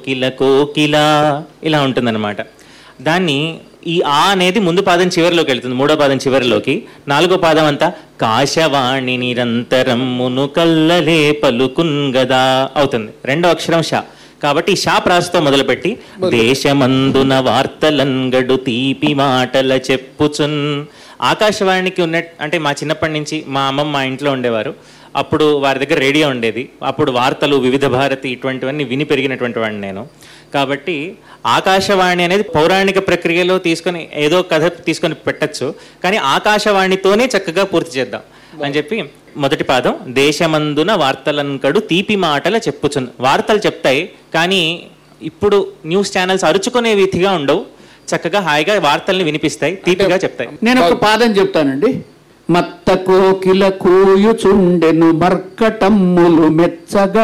కోకిల కోకిల ఇలా ఉంటుందన్నమాట దాన్ని ఈ ఆ అనేది ముందు పాదం చివరిలోకి వెళ్తుంది మూడో పాదం చివరిలోకి నాలుగో పాదం అంతా కాశవాణి నిరంతరం మును కల్లలే పలుకున్గదా అవుతుంది రెండో అక్షరం షా కాబట్టి ఈ షా ప్రాసతో మొదలుపెట్టి దేశమందున వార్తలంగడు తీపి మాటల చెప్పుచున్ ఆకాశవాణికి ఉన్న అంటే మా చిన్నప్పటి నుంచి మా అమ్మమ్మ మా ఇంట్లో ఉండేవారు అప్పుడు వారి దగ్గర రేడియో ఉండేది అప్పుడు వార్తలు వివిధ భారతి ఇటువంటివన్నీ విని పెరిగినటువంటి వాడిని నేను కాబట్టి ఆకాశవాణి అనేది పౌరాణిక ప్రక్రియలో తీసుకొని ఏదో కథ తీసుకొని పెట్టచ్చు కానీ ఆకాశవాణితోనే చక్కగా పూర్తి చేద్దాం అని చెప్పి మొదటి పాదం దేశమందున వార్తలంకడు తీపి మాటల చెప్పుచున్ వార్తలు చెప్తాయి కానీ ఇప్పుడు న్యూస్ ఛానల్స్ అరుచుకునే వీధిగా ఉండవు చక్కగా హాయిగా వార్తల్ని వినిపిస్తాయి తీపిగా చెప్తాయి నేను ఒక పాదం చెప్తానండి మత్త కోకిల కూయుచుండెను మర్కటమ్ములు మెచ్చగా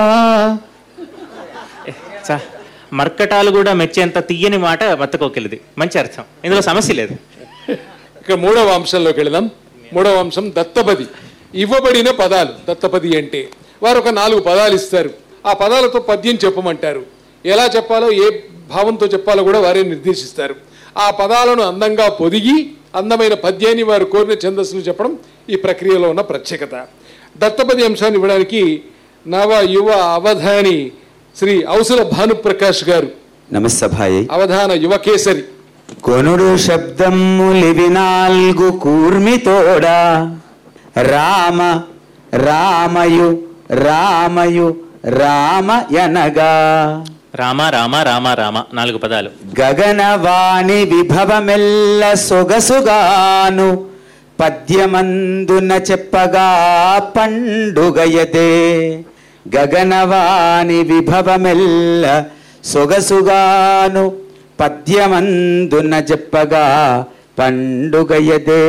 చ- మర్కటాలు కూడా మెచ్చేంత తీయని మాట మత్తకోకిలిది మంచి అర్థం ఇందులో సమస్య లేదు ఇక మూడవ అంశంలోకి వెళదాం మూడవ అంశం దత్తపది ఇవ్వబడిన పదాలు దత్తపది అంటే వారు ఒక నాలుగు పదాలు ఇస్తారు ఆ పదాలతో పద్యం చెప్పమంటారు ఎలా చెప్పాలో ఏ భావంతో చెప్పాలో కూడా వారే నిర్దేశిస్తారు ఆ పదాలను అందంగా పొదిగి అందమైన పద్యాన్ని వారు కోరిన ఛందస్సులు చెప్పడం ఈ ప్రక్రియలో ఉన్న ప్రత్యేకత దత్తపది అంశాన్ని ఇవ్వడానికి నవ యువ అవధాని శ్రీ ఔసుల భానుప్రకాష్ గారు నమస్సభాయై అవధాన యువకేసరి కొనుడు శబ్దములివి నాల్గు కూర్మితోడా రామ రామయు రామయు రామ ఎనగా రామ రామ రామ రామ నాలుగు పదాలు గగనవాణి విభవమెల్ల సొగసుగాను పద్యమందున చెప్పగా పండుగయదే గగనవాణి విభవమెల్ల సొగసుగాను పద్యమందున చెప్పగా పండుగయదే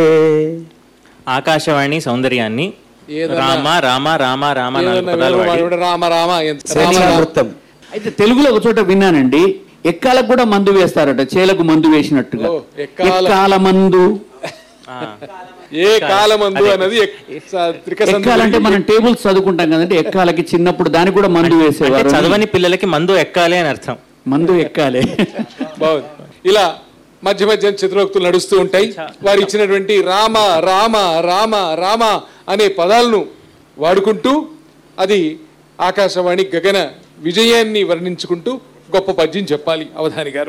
ఆకాశవాణి సౌందర్యాన్ని ఏదన్నా- రామ రామ రామ రామ నాలుగు ఏదన్నా పదాలు వాడి వేరే రామ రామ ఎంత రామ రామ. శ్రేణీవృత్తం అయితే తెలుగులో ఒక చోట విన్నానండి ఎక్కాలకు కూడా మందు వేస్తారట చేలకు మందు వేసినట్టుగా ఓ, ఎక్కాల- ఎక్కాల మందు ఆ, ఏ కాలమందు అన్నది ఎక్- స- త్రికసంధి ఎక్కాలంటే మనం టేబుల్స్ చదువుకుంటాం కదండి ఎక్కాలకి చిన్నప్పుడు దానికి కూడా మందు అంటే వేసేవారు చదవని పిల్లలకి మందు ఎక్కాలి అని అర్థం మందు ఎక్కాలే బాగుంది ఇలా మధ్య మధ్య చిత్రోక్తులు నడుస్తూ ఉంటాయి వారు ఇచ్చినటువంటి రామ రామ రామ రామ అనే పదాలను వాడుకుంటూ అది ఆకాశవాణి గగన విజయాన్ని వర్ణించుకుంటూ గొప్ప పద్యం చెప్పాలి అవధాని గారు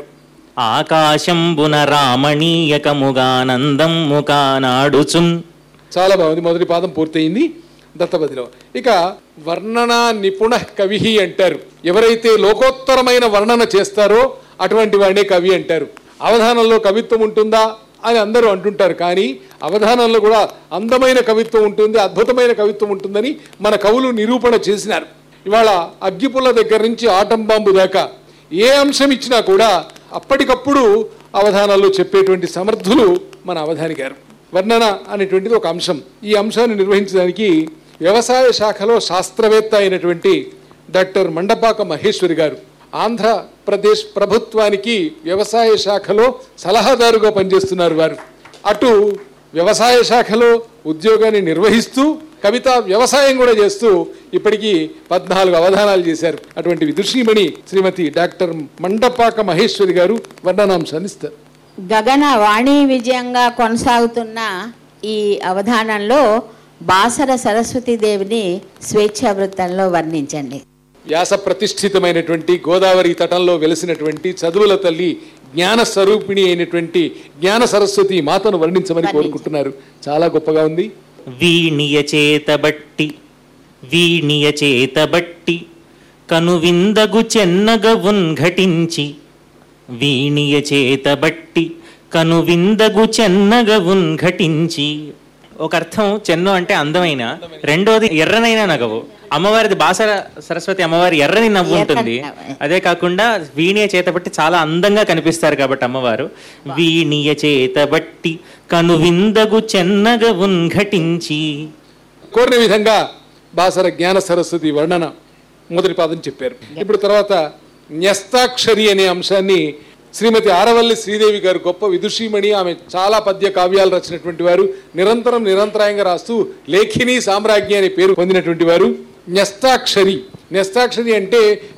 ఆకాశంబున రామణీయకముగానందం ముఖానాడుచున్ చాలా బాగుంది మొదటి పాదం పూర్తయింది దత్తపదిలో ఇక వర్ణన నిపుణ కవి అంటారు ఎవరైతే లోకోత్తరమైన వర్ణన చేస్తారో అటువంటి వాడినే కవి అంటారు అవధానంలో కవిత్వం ఉంటుందా అని అందరూ అంటుంటారు కానీ అవధానంలో కూడా అందమైన కవిత్వం ఉంటుంది అద్భుతమైన కవిత్వం ఉంటుందని మన కవులు నిరూపణ చేసినారు ఇవాళ అగ్గిపుల్ల దగ్గర నుంచి ఆటం బాంబు దాకా ఏ అంశం ఇచ్చినా కూడా అప్పటికప్పుడు అవధానాల్లో చెప్పేటువంటి సమర్థులు మన అవధాని గారు వర్ణన అనేటువంటిది ఒక అంశం ఈ అంశాన్ని నిర్వహించడానికి వ్యవసాయ శాఖలో శాస్త్రవేత్త అయినటువంటి డాక్టర్ మండపాక మహేశ్వరి గారు ఆంధ్రప్రదేశ్ ప్రభుత్వానికి వ్యవసాయ శాఖలో సలహాదారుగా పనిచేస్తున్నారు వారు అటు వ్యవసాయ శాఖలో ఉద్యోగాన్ని నిర్వహిస్తూ కవిత వ్యవసాయం కూడా చేస్తూ ఇప్పటికీ పద్నాలుగు అవధానాలు చేశారు అటువంటి విదుషీమణి శ్రీమతి డాక్టర్ మండపాక మహేశ్వరి గారు వర్ణనాంశాన్ని ఇస్తారు గగన వాణి విజయంగా కొనసాగుతున్న ఈ అవధానంలో బాసర సరస్వతీదేవిని స్వేచ్ఛా వృత్తంలో వర్ణించండి వ్యాస ప్రతిష్ఠితమైనటువంటి గోదావరి తటంలో వెలిసినటువంటి చదువుల తల్లి జ్ఞాన స్వరూపిణి అయినటువంటి జ్ఞాన సరస్వతి మాతను వర్ణించమని కోరుకుంటున్నారు చాలా గొప్పగా ఉంది వీణియ చేతబట్టి వీణియ చేతబట్టి కనువిందగు చెన్నగ ఉన్ఘటించి వీణియ చేతబట్టి కనువిందగు చెన్నగ ఉన్ఘటించి ఒక అర్థం చెన్ను అంటే అందమైన రెండోది ఎర్రనైన నగవు అమ్మవారిది బాసర సరస్వతి అమ్మవారి ఎర్రని నవ్వు ఉంటుంది ఎర్రని నవ్వు. అదే కాకుండా వీణియ చేతబట్టి చాలా అందంగా కనిపిస్తారు కాబట్టి అమ్మవారు వీణియ చేతబట్టి కనువిందగు చెన్నగ ఉన్ఘటించి కోరిన విధంగా బాసర జ్ఞాన సరస్వతి వర్ణన మొదటి పాదం చెప్పారు ఇప్పుడు తర్వాత న్యస్తాక్షరి అనే అంశాన్ని శ్రీమతి ఆరవల్లి శ్రీదేవి గారు గొప్ప విదుషీమణి ఆమె చాలా పద్య కావ్యాలు రచినటువంటి వారు నిరంతరం నిరంతరాయంగా రాస్తూ లేఖిని సామ్రాజ్ఞి అనే పేరు పొందినటువంటి వారు న్యస్తాక్షరి న్యస్తాక్షరి అంటే